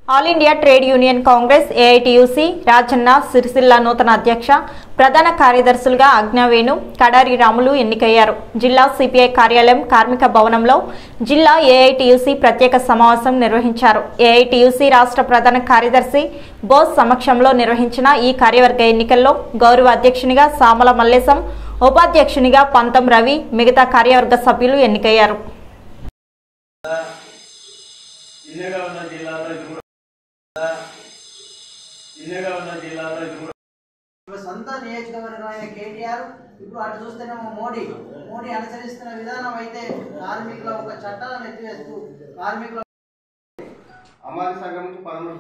all India trade union congress AITUC Rajanna Sircilla నూతన అధ్యక్ష ప్రధాన కార్యదర్శులుగా అజ్ఞావేణు కడారి రాములు ఎన్నికయ్యారు జిల్లా సిపిఐ కార్యాలయం కార్మిక భవనంలో జిల్లా ఏఐటియుసి ప్రత్యేక సమావేశం నిర్వహించారు ఏఐటియుసి రాష్ట్ర ప్రధాన కార్యదర్శి బోస్ సమక్షంలో నిర్వహించిన ఈ కార్యవర్గ ఎన్నికల్లో గౌరవ అధ్యక్షునిగా సామల మల్లేశం ఉపాధ్యక్షునిగా పంతం రవి మిగతా కార్యవర్గ సభ్యులు ఎన్నికయ్యారు చిన్నగా ఉన్న జిల్లాలో ఇది కూడా చిన్నగా ఉన్న జిల్లాలో ఇది కూడా ఇప్పుడు సొంత నియోజకవర్గమైన కేటీఆర్ ఇప్పుడు అటు చూస్తేనేమో మోడీ మోడీ అనుసరిస్తున్న విధానం అయితే కార్మికుల ఒక చట్టాలను ఎత్తివేస్తూ కార్మికుల అమారి సంఘం నుంచి పదమూడు